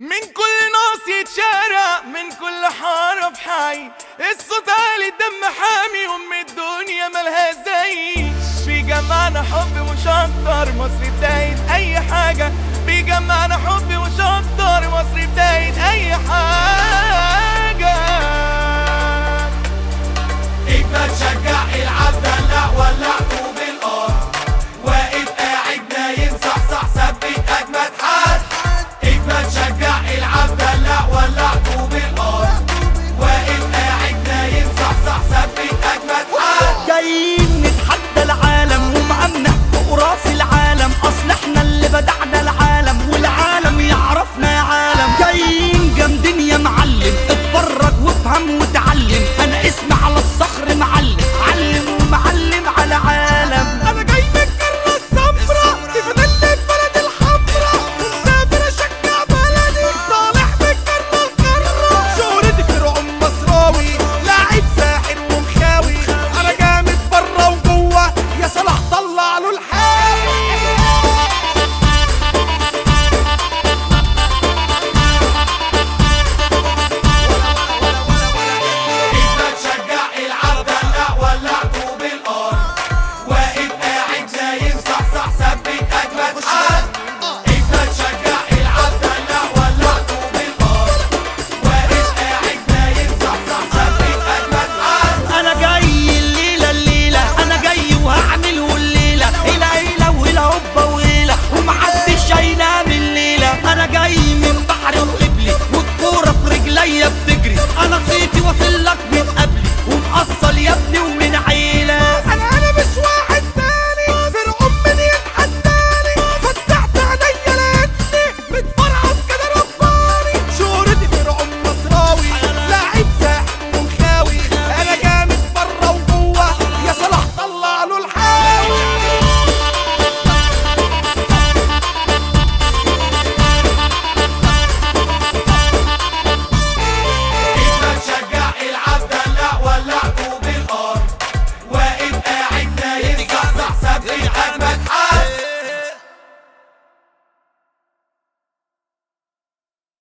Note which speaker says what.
Speaker 1: من كل ناصية شارع من كل حارة في حي الصوت عالي الدم حامي أم الدنيا ملها زي بيجمعنا حب مش أكتر مصر بداية أي حاجة بيجمعنا حب مش أكتر مصر بداية أي حاجة
Speaker 2: اجمل شجع العب دلع ولع